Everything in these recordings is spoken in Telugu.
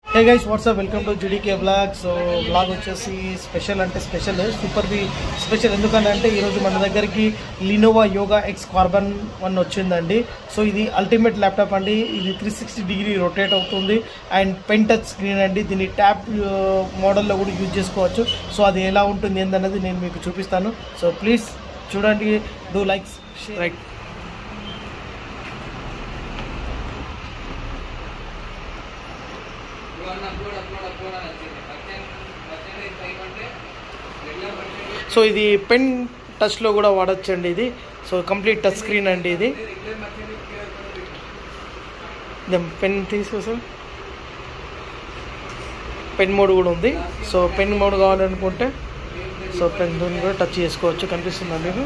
hey guys what's up welcome to జుడీకే బ్లాగ్ సో బ్లాగ్ వచ్చేసి స్పెషల్ అంటే స్పెషల్ సూపర్ బి స్పెషల్ ఎందుకంటే అంటే ఈరోజు మన దగ్గరికి Lenovo Yoga X Carbon one వచ్చిందండి సో ఇది అల్టిమేట్ ల్యాప్టాప్ అండి ఇది త్రీ సిక్స్టీ డిగ్రీ రొటేట్ అవుతుంది అండ్ పెన్ టచ్ స్క్రీన్ అండి దీన్ని ట్యాబ్ మోడల్లో కూడా యూజ్ చేసుకోవచ్చు సో అది ఎలా ఉంటుంది ఏందన్నది నేను మీకు చూపిస్తాను సో ప్లీజ్ చూడండి డూ లైక్స్ రైట్ సో ఇది పెన్ టచ్లో కూడా వాడచ్చండి ఇది సో కంప్లీట్ టచ్ స్క్రీన్ అండి ఇది పెన్ తీసుకో సార్ పెన్ మోడ్ కూడా ఉంది సో పెన్ మోడ్ కావాలనుకుంటే సో పెన్ దీన్ని కూడా టచ్ చేసుకోవచ్చు కనిపిస్తుందా మీకు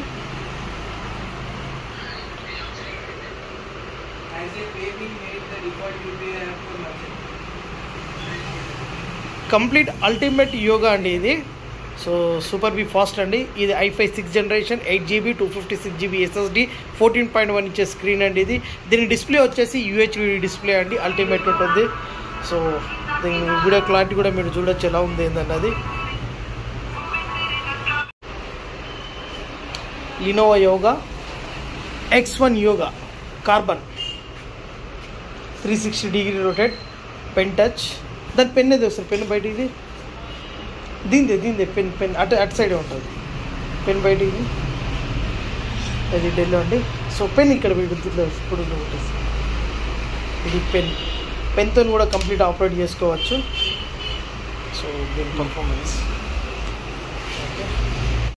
కంప్లీట్ అల్టిమేట్ యోగా అండి ఇది సో సూపర్ బి ఫాస్ట్ అండి ఇది i five six generation eight GB two fifty six GB SSD fourteen point one inches screen అండి ఇది దీని డిస్ప్లే వచ్చేసి యూహెచ్డి డిస్ప్లే అండి అల్టిమేట్ ఉంటుంది సో దీని వీడియో క్లారిటీ కూడా మీరు చూడొచ్చు ఎలా ఉంది ఏంటంటే అది Lenovo Yoga X one Yoga Carbon three sixty degree rotate pen touch దాని పెన్ ఏదో సార్ పెన్ బయట ఇది దీందే దీందే పెన్ పెన్ అటు అటు సైడే ఉంటుంది పెన్ బయట ఇది అది ఢిల్లీ అండి సో పెన్ ఇక్కడ పెడుతుంది ఇప్పుడు పెట్టేసి ఇది పెన్ పెన్తో కూడా కంప్లీట్ ఆపరేట్ చేసుకోవచ్చు సో దీని పర్ఫార్మెన్స్ ఓకే